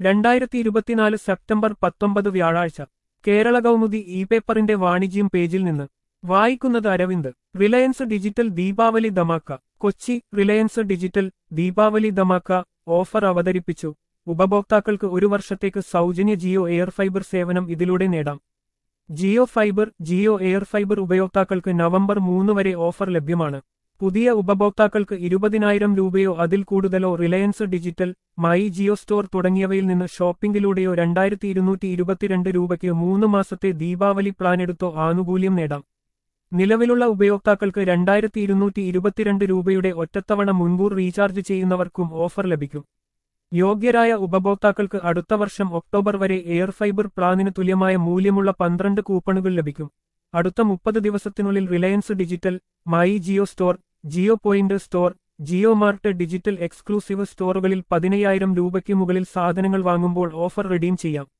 രണ്ടായിരത്തി ഇരുപത്തിനാല് സെപ്റ്റംബർ പത്തൊമ്പത് വ്യാഴാഴ്ച കേരള കൗമുദി ഇ പേപ്പറിന്റെ വാണിജ്യം പേജിൽ നിന്ന് വായിക്കുന്നത് Aravind Reliance Digital Deepavali Dhamaka Kochi Reliance Digital Deepavali Dhamaka offer അവതരിപ്പിച്ചു ഉപഭോക്താക്കൾക്ക് ഒരു വർഷത്തേക്ക് സൗജന്യ ജിയോ എയർ ഫൈബർ സേവനം ഇതിലൂടെ നേടാം Jio Fiber Jio Air Fiber ഉപയോക്താക്കൾക്ക് നവംബർ മൂന്ന് വരെ ഓഫർ ലഭ്യമാണ് പുതിയ ഉപഭോക്താക്കൾക്ക് ഇരുപതിനായിരം രൂപയോ അതിൽ കൂടുതലോ Reliance Digital My Jio Store തുടങ്ങിയവയിൽ നിന്ന് ഷോപ്പിംഗിലൂടെയോ രണ്ടായിരത്തി ഇരുന്നൂറ്റി ഇരുപത്തിരണ്ട് രൂപയ്ക്ക് മൂന്ന് മാസത്തെ ദീപാവലി പ്ലാൻ എടുത്തോ ആനുകൂല്യം നേടാം നിലവിലുള്ള ഉപയോക്താക്കൾക്ക് രണ്ടായിരത്തി ഇരുന്നൂറ്റി ഇരുപത്തിരണ്ട് രൂപയുടെ ഒറ്റത്തവണ മുൻകൂർ റീചാർജ് ചെയ്യുന്നവർക്കും ഓഫർ ലഭിക്കും യോഗ്യരായ ഉപഭോക്താക്കൾക്ക് അടുത്ത വർഷം ഒക്ടോബർ വരെ എയർ ഫൈബർ പ്ലാനിന് തുല്യമായ മൂല്യമുള്ള പന്ത്രണ്ട് കൂപ്പണുകൾ ലഭിക്കും അടുത്ത മുപ്പത് ദിവസത്തിനുള്ളിൽ Reliance Digital My Jio Store Jio Point Store Jio Mart Digital Exclusive സ്റ്റോറുകളിൽ പതിനയ്യായിരം രൂപയ്ക്ക് മുകളിൽ സാധനങ്ങൾ വാങ്ങുമ്പോൾ ഓഫർ റിഡീം ചെയ്യാം